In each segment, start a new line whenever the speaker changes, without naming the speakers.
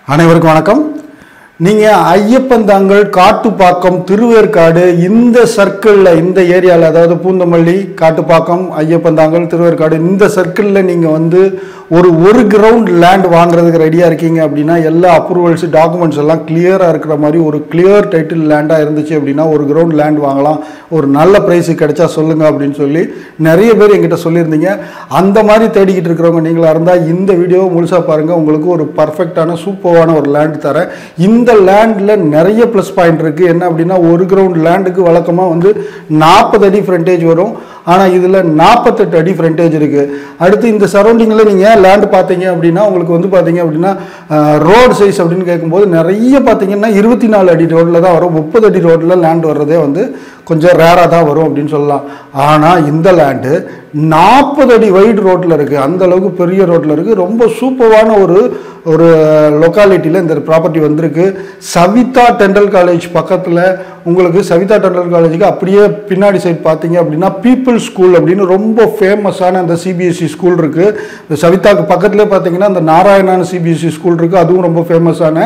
அனைவருக்கும் வணக்கம் நீங்கள் ஐயப்பந்தாங்கல் காட்டுப்பாக்கம் திருவேற்காடு இந்த சர்க்கிளில் இந்த ஏரியாவில் அதாவது பூந்தமல்லி காட்டுப்பாக்கம் ஐயப்பந்தாங்கல் திருவேற்காடு இந்த சர்க்கிளில் நீங்கள் வந்து ஒரு ஒரு கிரவுண்ட் லேண்ட் வாங்குறதுக்கு ரெடியாக இருக்கீங்க அப்படின்னா எல்லா அப்ரூவல்ஸ் டாக்குமெண்ட்ஸ் எல்லாம் கிளியராக இருக்கிற மாதிரி ஒரு கிளியர் டைட்டில் லேண்டாக இருந்துச்சு அப்படின்னா ஒரு கிரவுண்ட் லேண்ட் வாங்கலாம் ஒரு நல்ல ப்ரைஸு கிடைச்சா சொல்லுங்கள் அப்படின்னு சொல்லி நிறைய பேர் எங்கிட்ட சொல்லியிருந்தீங்க அந்த மாதிரி தேடிக்கிட்டு இருக்கிறவங்க நீங்களாக இருந்தால் இந்த வீடியோவை முழுசாக பாருங்கள் உங்களுக்கு ஒரு பர்ஃபெக்டான சூப்பரான ஒரு லேண்ட் தரேன் இந்த லேண்டில் நிறைய ப்ளஸ் பாயிண்ட் இருக்குது என்ன அப்படின்னா ஒரு கிரவுண்ட் லேண்டுக்கு வழக்கமாக வந்து நாற்பது அடி ஃப்ரண்டேஜ் வரும் ஆனால் இதில் நாற்பத்தெட்டு அடி ஃப்ரண்டேஜ் இருக்குது அடுத்து இந்த சரௌண்டிங்கில் நீங்கள் லேண்ட் பார்த்தீங்க அப்படின்னா உங்களுக்கு வந்து பார்த்தீங்க அப்படின்னா ரோடு சைஸ் அப்படின்னு கேட்கும்போது நிறைய பார்த்தீங்கன்னா இருபத்தி நாலு அடி ரோட்டில் தான் வரும் முப்பது அடி ரோட்டில் லேண்ட் வர்றதே வந்து கொஞ்சம் ரேராக தான் வரும் அப்படின்னு சொல்லலாம் ஆனால் இந்த லேண்டு நாற்பது அடி வைடு ரோட்டில் இருக்குது அந்த அளவுக்கு பெரிய ரோட்டில் இருக்குது ரொம்ப சூப்பரான ஒரு ஒரு லொக்காலிட்டியில் இந்த ப்ராப்பர்ட்டி வந்திருக்கு சவிதா டெண்டல் காலேஜ் பக்கத்தில் உங்களுக்கு சவிதா டெண்டல் காலேஜுக்கு அப்படியே பின்னாடி சைட் பார்த்தீங்க அப்படின்னா பீப்புள் ஸ்கூல் அப்படின்னு ரொம்ப ஃபேமஸான அந்த சிபிஎஸ்சி ஸ்கூல் இருக்குது இந்த சவிதாக்கு பக்கத்துலேயே பார்த்தீங்கன்னா அந்த நாராயணான சிபிஎஸ்சி ஸ்கூல் இருக்குது அதுவும் ரொம்ப ஃபேமஸான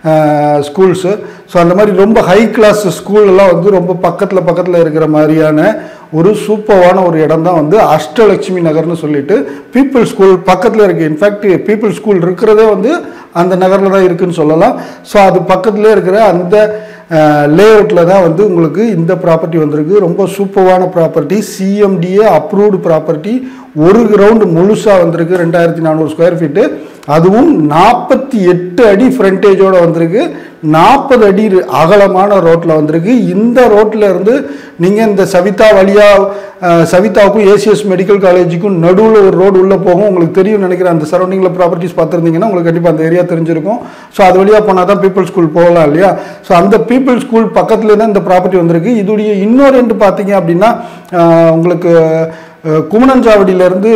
ஸ்கூல்ஸு ஸோ அந்த மாதிரி ரொம்ப ஹை கிளாஸ் ஸ்கூலெல்லாம் வந்து ரொம்ப பக்கத்தில் பக்கத்தில் இருக்கிற மாதிரியான ஒரு சூப்பரான ஒரு இடம் தான் வந்து அஷ்டலட்சுமி நகர்னு சொல்லிட்டு பீப்புள் ஸ்கூல் பக்கத்தில் இருக்குது இன்ஃபேக்ட் பீப்புள் ஸ்கூல் இருக்கிறதே வந்து அந்த நகரில் தான் இருக்குன்னு சொல்லலாம் ஸோ அது பக்கத்துலேயே இருக்கிற அந்த லேஅவுட்டில் தான் வந்து உங்களுக்கு இந்த ப்ராப்பர்ட்டி வந்திருக்கு ரொம்ப சூப்பரான ப்ராப்பர்ட்டி சிஎம்டிஏ அப்ரூவ்டு ப்ராப்பர்ட்டி ஒரு கிரவுண்டு முழுசாக வந்திருக்கு ரெண்டாயிரத்தி நானூறு ஸ்கொயர் ஃபீட்டு அதுவும் நாற்பத்தி எட்டு அடி ஃப்ரண்டேஜோடு வந்திருக்கு நாற்பது அடி அகலமான ரோட்டில் வந்திருக்கு இந்த ரோட்டில் இருந்து நீங்கள் இந்த சவிதா வழியாக சவிதாவுக்கும் ஏசிஎஸ் மெடிக்கல் காலேஜுக்கும் நடுவில் ஒரு ரோடு உள்ளே போகும் உங்களுக்கு தெரியும் நினைக்கிறேன் அந்த சரௌண்டிங்கில் ப்ராப்பர்ட்டிஸ் பார்த்துருந்தீங்கன்னா உங்களுக்கு கண்டிப்பாக அந்த ஏரியா தெரிஞ்சிருக்கும் ஸோ அது வழியாக போனால் தான் பீப்புள் ஸ்கூல் போகலாம் இல்லையா ஸோ அந்த பீப்புள் ஸ்கூல் பக்கத்தில் தான் இந்த ப்ராப்பர்ட்டி வந்திருக்கு இதுடைய இன்னொரு ரெண்டு பார்த்தீங்க அப்படின்னா உங்களுக்கு குமணஞ்சாவடியிலேருந்து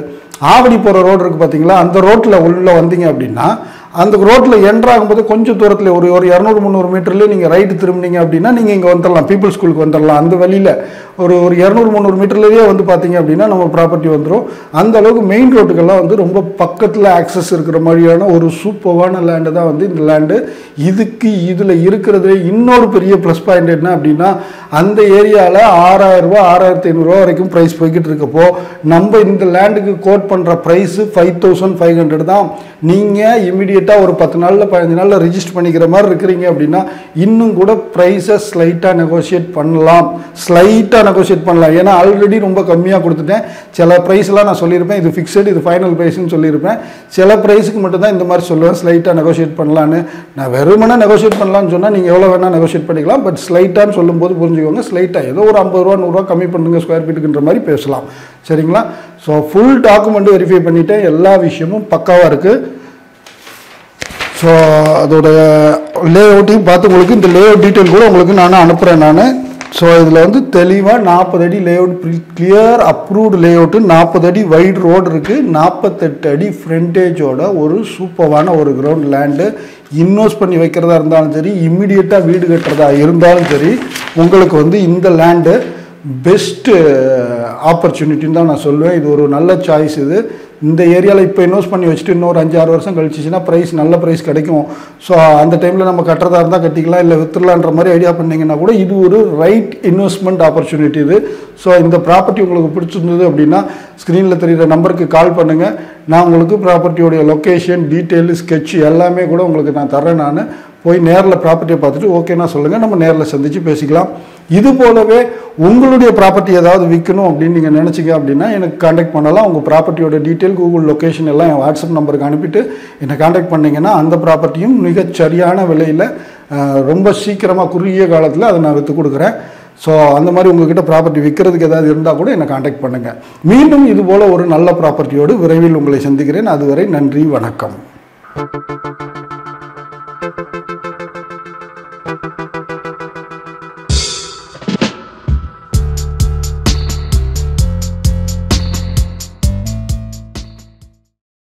ஆவடி போகிற ரோடு இருக்குது பார்த்தீங்களா அந்த ரோட்டில் உள்ளே வந்தீங்க அப்படின்னா அந்த ரோட்டில் என்ட்ராகும்போது கொஞ்சம் தூரத்தில் ஒரு ஒரு இரநூறு முந்நூறு மீட்டர்லேயே நீங்கள் ரைட்டு திரும்பினீங்க அப்படின்னா நீங்கள் இங்கே வந்துடலாம் பீப்புள் ஸ்கூலுக்கு வந்துடலாம் அந்த வழியில் ஒரு ஒரு இரநூறு முந்நூறு மீட்டர்லேயே வந்து பார்த்தீங்க அப்படின்னா நம்ம ப்ராப்பர்ட்டி வந்துடும் அந்த அளவுக்கு மெயின் ரோட்டுக்கெல்லாம் வந்து ரொம்ப பக்கத்தில் ஆக்சஸ் இருக்கிற மாதிரியான ஒரு சூப்பரான லேண்டு தான் வந்து இந்த லேண்டு இதுக்கு இதில் இருக்கிறது இன்னொரு பெரிய ப்ளஸ் பாயிண்ட் என்ன அப்படின்னா அந்த ஏரியாவில் ஆறாயிரம் ரூபா ஆறாயிரத்தி ஐநூறுரூவா வரைக்கும் ப்ரைஸ் போய்கிட்டு இருக்கப்போ நம்ம இந்த லேண்டுக்கு கோட் பண்ணுற price five thousand five hundred தான் நீங்கள் இமீடியட்டாக ஒரு பத்து நாளில் பதினஞ்சு நாளில் ரிஜிஸ்டர் பண்ணிக்கிற மாதிரி இருக்கிறீங்க அப்படின்னா இன்னும் கூட ப்ரைஸை ஸ்லைட்டாக நெகோஷியேட் பண்ணலாம் ஸ்லைட்டாக நெகோஷியேட் பண்ணலாம் ஏன்னா ஆல்ரெடி ரொம்ப கம்மியாக கொடுத்துட்டேன் சில ப்ரைஸ்லாம் நான் சொல்லியிருப்பேன் இது ஃபிக்ஸட் இது ஃபைனல் ப்ரைஸ்னு சொல்லியிருப்பேன் சில ப்ரைஸுக்கு மட்டும்தான் இந்த மாதிரி சொல்லுவேன் ஸ்லைட்டாக நெகோஷியேட் பண்ணலான்னு நான் வெறுமனே நெகோஷியேட் பண்ணலான்னு சொன்னால் நீங்கள் எவ்வளோ வேணால் நெகோஷியேட் பண்ணிக்கலாம் பட் ஸ்லைட்டான்னு சொல்லும்போது புரிஞ்சுக்கோங்க ஸ்லைட்டாக ஏதோ ஒரு ஐம்பது ரூபா நூறுரூவா கம்மி பண்ணுங்க ஸ்கொயர் ஃபீட்டுக்குன்ற மாதிரி பேசலாம் சரிங்களா ஸோ ஃபுல் டாக்குமெண்ட் வெரிஃபை பண்ணிவிட்டேன் எல்லா விஷயமும் பக்காவாக இருக்குது ஸோ அதோட லே அவுட்டையும் பார்த்து உங்களுக்கு இந்த லே அவுட் டீட்டெயில் கூட உங்களுக்கு நான் அனுப்புகிறேன் நான் ஸோ இதில் வந்து தெளிவாக நாற்பது அடி layout clear approved layout நாற்பது அடி வைடு ரோடு இருக்குது நாற்பத்தெட்டு அடி ஃப்ரண்டேஜோட ஒரு சூப்பரான ஒரு கிரவுண்ட் லேண்டு இன்வெஸ்ட் பண்ணி வைக்கிறதா இருந்தாலும் சரி இம்மிடியட்டாக வீடு கட்டுறதா இருந்தாலும் சரி உங்களுக்கு வந்து இந்த லேண்டு பெஸ்ட்டு ஆப்பர்ச்சுனிட்டின்னு தான் நான் சொல்லுவேன் இது ஒரு நல்ல சாய்ஸ் இது இந்த ஏரியாவில் இப்போ இன்வெஸ்ட் பண்ணி வச்சுட்டு இன்னொரு அஞ்சு ஆறு வருஷம் கழிச்சிச்சின்னா ப்ரைஸ் நல்ல ப்ரைஸ் கிடைக்கும் ஸோ அந்த டைமில் நம்ம கட்டுறதா இருந்தால் கட்டிக்கலாம் இல்லை வித்துடலான்ற மாதிரி ஐடியா பண்ணிங்கன்னா கூட இது ஒரு ரைட் இன்வெஸ்ட்மெண்ட் ஆப்பர்ச்சுனிட்டி இது ஸோ இந்த ப்ராப்பர்ட்டி உங்களுக்கு பிடிச்சிருந்தது அப்படின்னா ஸ்க்ரீனில் தெரிகிற நம்பருக்கு கால் பண்ணுங்கள் நான் உங்களுக்கு ப்ராப்பர்ட்டியோடைய லொக்கேஷன் டீட்டெயில் ஸ்கெட்ச் எல்லாமே கூட உங்களுக்கு நான் தரேன் நான் போய் நேரில் ப்ராப்பர்ட்டியை பார்த்துட்டு ஓகேனா சொல்லுங்கள் நம்ம நேரில் சந்தித்து பேசிக்கலாம் இது போலவே உங்களுடைய ப்ராப்பர்ட்டி ஏதாவது விற்கணும் அப்படின்னு நீங்கள் நினச்சிங்க அப்படின்னா எனக்கு காண்டாக்ட் பண்ணலாம் உங்கள் ப்ராப்பர்ட்டியோட டீட்டெயில் கூகுள் லொக்கேஷன் எல்லாம் என் வாட்ஸ்அப் நம்பருக்கு அனுப்பிட்டு என்னை காண்டாக்ட் பண்ணிங்கன்னா அந்த ப்ராப்பர்ட்டியும் மிகச் சரியான விலையில் ரொம்ப சீக்கிரமாக குறுகிய காலத்தில் அதை நான் விற்று கொடுக்குறேன் ஸோ அந்த மாதிரி உங்ககிட்ட ப்ராப்பர்ட்டி விற்கிறதுக்கு ஏதாவது இருந்தால் கூட என்னை காண்டாக்ட் பண்ணுங்கள் மீண்டும் இது போல் ஒரு நல்ல ப்ராப்பர்ட்டியோடு விரைவில் உங்களை சந்திக்கிறேன் அதுவரை நன்றி வணக்கம்